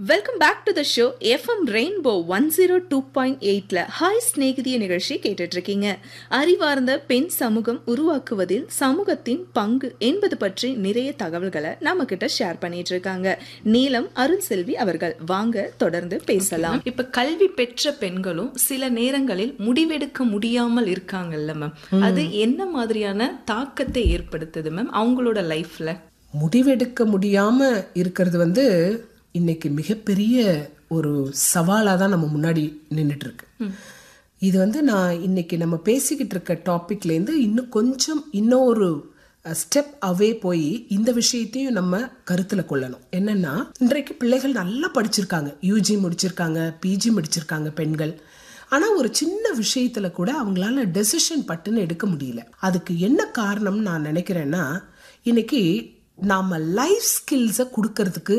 welcome back to the show FM rainbow one zero two point எயிட்ல hi ஸ்நேகிதிய நிகழ்ச்சி கேட்டுட்டு இருக்கீங்க அறிவார்ந்த பெண் சமூகம் உருவாக்குவதில் சமூகத்தின் பங்கு என்பது பற்றி நிறைய தகவல்களை நம்ம கிட்ட ஷேர் பண்ணிட்டு இருக்காங்க நீலம் அருள் செல்வி அவர்கள் வாங்க தொடர்ந்து பேசலாம் இப்ப கல்வி பெற்ற பெண்களும் சில நேரங்களில் முடிவெடுக்க முடியாமல் இருக்காங்கல்ல மேம் அது என்ன மாதிரியான தாக்கத்தை ஏற்படுத்துது மேம் அவங்களோட லைஃப்ல முடிவெடுக்க முடியாம இருக்கிறது வந்து இன்னைக்கு மிகப்பெரிய ஒரு சவாலாக தான் நம்ம முன்னாடி நின்றுட்டு இருக்கு இது வந்து நான் இன்னைக்கு நம்ம பேசிக்கிட்டு இருக்க டாபிக்லேருந்து இன்னும் கொஞ்சம் இன்னொரு ஸ்டெப் அவே போய் இந்த விஷயத்தையும் நம்ம கருத்தில் கொள்ளணும் என்னன்னா இன்றைக்கு பிள்ளைகள் நல்லா படிச்சிருக்காங்க யூஜி முடிச்சிருக்காங்க பிஜி முடிச்சிருக்காங்க பெண்கள் ஆனா ஒரு சின்ன விஷயத்துல கூட அவங்களால டெசிஷன் பட்டுன்னு எடுக்க முடியல அதுக்கு என்ன காரணம் நான் நினைக்கிறேன்னா இன்னைக்கு நாம லைஃப் ஸ்கில்ஸை கொடுக்கறதுக்கு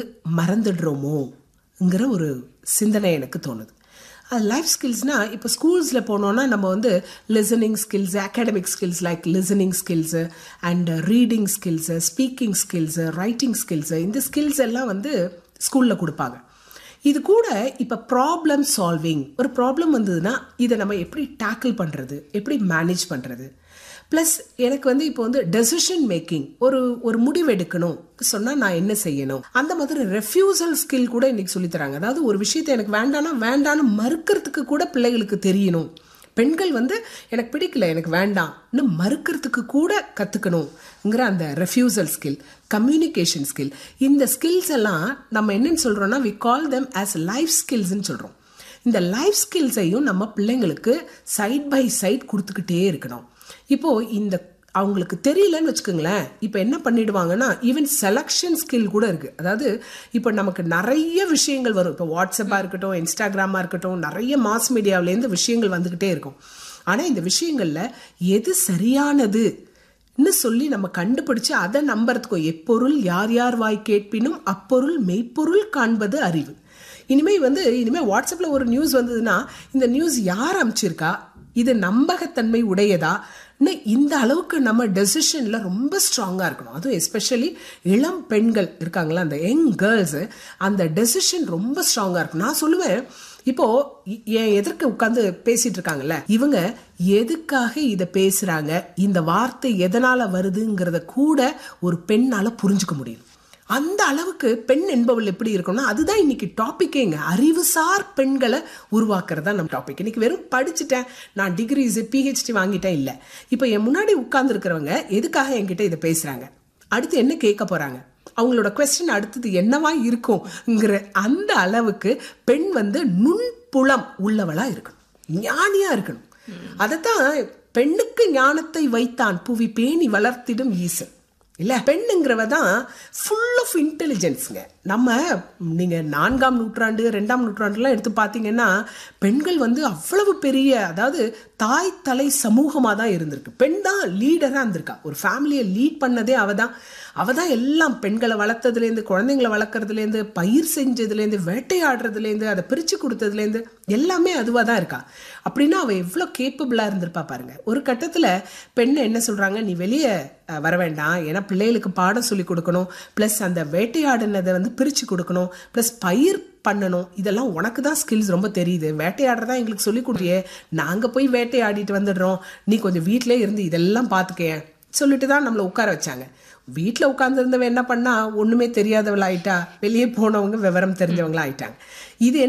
மறந்துடுறோமோங்கிற ஒரு சிந்தனை எனக்கு தோணுது அது லைஃப் ஸ்கில்ஸ்னா இப்போ ஸ்கூல்ஸில் போனோன்னா நம்ம வந்து listening skills academic skills like listening skills and reading skills speaking skills writing skills இந்த ஸ்கில்ஸ் எல்லாம் வந்து ஸ்கூலில் கொடுப்பாங்க இது கூட இப்போ ப்ராப்ளம் சால்விங் ஒரு ப்ராப்ளம் வந்ததுன்னா இதை நம்ம எப்படி டேக்கிள் பண்ணுறது எப்படி மேனேஜ் பண்ணுறது ப்ளஸ் எனக்கு வந்து இப்போ வந்து டெசிஷன் மேக்கிங் ஒரு ஒரு முடிவு எடுக்கணும் சொன்னால் நான் என்ன செய்யணும் அந்த மாதிரி ரெஃப்யூசல் ஸ்கில் கூட இன்னைக்கு சொல்லித்தராங்க அதாவது ஒரு விஷயத்தை எனக்கு வேண்டானா வேண்டான்னு மறுக்கிறதுக்கு கூட பிள்ளைகளுக்கு தெரியணும் பெண்கள் வந்து எனக்கு பிடிக்கல எனக்கு வேண்டாம்னு மறுக்கிறதுக்கு கூட கற்றுக்கணுங்கிற அந்த ரெஃப்யூசல் ஸ்கில் கம்யூனிகேஷன் ஸ்கில் இந்த ஸ்கில்ஸ் எல்லாம் நம்ம என்னன்னு சொல்கிறோம்னா we call them as life ஸ்கில்ஸ்ன்னு சொல்கிறோம் இந்த லைஃப் ஸ்கில்ஸையும் நம்ம பிள்ளைங்களுக்கு சைட் பை சைட் கொடுத்துக்கிட்டே இருக்கணும் இப்போ இந்த அவங்களுக்கு தெரியலன்னு வச்சுக்கோங்களேன் இப்போ என்ன பண்ணிடுவாங்கன்னா ஈவன் செலக்ஷன் ஸ்கில் கூட இருக்கு அதாவது இப்போ நமக்கு நிறைய விஷயங்கள் வரும் இப்போ வாட்ஸ்அப்பாக இருக்கட்டும் இன்ஸ்டாகிராமாக இருக்கட்டும் நிறைய மாஸ் மீடியாவிலேருந்து விஷயங்கள் வந்துக்கிட்டே இருக்கும் ஆனால் இந்த விஷயங்களில் எது சரியானது இன்னும் சொல்லி நம்ம கண்டுபிடிச்சு அதை நம்புறதுக்கும் எப்பொருள் யார் யார் வாய் கேட்பினும் அப்பொருள் மெய்ப்பொருள் காண்பது அறிவு இனிமே வந்து இனிமே வாட்ஸ்அப்ல ஒரு நியூஸ் வந்ததுன்னா இந்த நியூஸ் யார் அமைச்சிருக்கா இது நம்பகத்தன்மை உடையதா இந்த அளவுக்கு நம்ம டெசிஷன்ல ரொம்ப ஸ்ட்ராங்கா இருக்கணும் அதுவும் எஸ்பெஷலி இளம் பெண்கள் இருக்காங்களா அந்த யங் கேர்ள்ஸ் அந்த டெசிஷன் ரொம்ப ஸ்ட்ராங்கா இருக்கும் நான் சொல்லுவேன் இப்போ என் எதற்கு உட்காந்து பேசிட்டு இருக்காங்கல்ல இவங்க எதுக்காக இதை பேசுறாங்க இந்த வார்த்தை எதனால வருதுங்கிறத கூட ஒரு பெண்ணால புரிஞ்சுக்க முடியும் அந்த அளவுக்கு பெண் என்பவள் எப்படி இருக்கணும்னா அதுதான் இன்னைக்கு டாபிக்கேங்க அறிவுசார் பெண்களை உருவாக்குறதா நம்ம டாபிக் இன்னைக்கு வெறும் படிச்சுட்டேன் நான் டிகிரிஸ் பிஹெச்டி வாங்கிட்டேன் இல்லை இப்போ என் முன்னாடி உட்கார்ந்து இருக்கிறவங்க எதுக்காக என்கிட்ட இதை பேசுறாங்க அடுத்து என்ன கேட்க போறாங்க அவங்களோட கொஸ்டின் அடுத்தது என்னவா இருக்கும்ங்கிற அந்த அளவுக்கு பெண் வந்து நுண்புலம் உள்ளவளா இருக்கணும் ஞானியா இருக்கணும் அதைத்தான் பெண்ணுக்கு ஞானத்தை வைத்தான் புவி பேணி வளர்த்திடும் ஈசன் இல்ல பெண்ணுங்கிறவ தான் ஃபுல் ஆஃப் இன்டெலிஜென்ஸுங்க நம்ம நீங்க நான்காம் நூற்றாண்டு ரெண்டாம் நூற்றாண்டுலாம் எடுத்து பார்த்தீங்கன்னா பெண்கள் வந்து அவ்வளவு பெரிய அதாவது தாய் தலை சமூகமாக தான் இருந்திருக்கு பெண் தான் லீடராக இருந்திருக்கா ஒரு ஃபேமிலியை லீட் பண்ணதே அவ தான் அவ தான் எல்லாம் பெண்களை வளர்த்ததுலேருந்து குழந்தைங்களை வளர்க்குறதுலேருந்து பயிர் செஞ்சதுலேருந்து வேட்டையாடுறதுலேருந்து அதை பிரித்து கொடுத்ததுலேருந்து எல்லாமே அதுவாக தான் இருக்கா அப்படின்னா அவள் எவ்வளோ கேப்பபிளாக இருந்திருப்பா பாருங்க ஒரு கட்டத்தில் பெண்ணை என்ன சொல்கிறாங்க நீ வெளியே வர வேண்டாம் ஏன்னா பிள்ளைகளுக்கு பாடம் சொல்லி கொடுக்கணும் ப்ளஸ் அந்த வேட்டையாடினதை வந்து பிரித்து கொடுக்கணும் ப்ளஸ் பயிர் பண்ணணும் இதெல்லாம் உனக்கு தான் ஸ்கில்ஸ் ரொம்ப தெரியுது வேட்டையாடுறதா எங்களுக்கு சொல்லி கொடுத்தியே நாங்கள் போய் வேட்டையாடிட்டு வந்துடுறோம் நீ கொஞ்சம் வீட்டிலே இருந்து இதெல்லாம் பார்த்துக்கேன் சொல்லிட்டு தான் நம்மளை உட்கார வச்சாங்க வீட்டில் உட்காந்துருந்தவன் என்ன பண்ணா ஒன்றுமே தெரியாதவள் ஆயிட்டா வெளியே போனவங்க விவரம் தெரிஞ்சவங்களா ஆயிட்டாங்க இது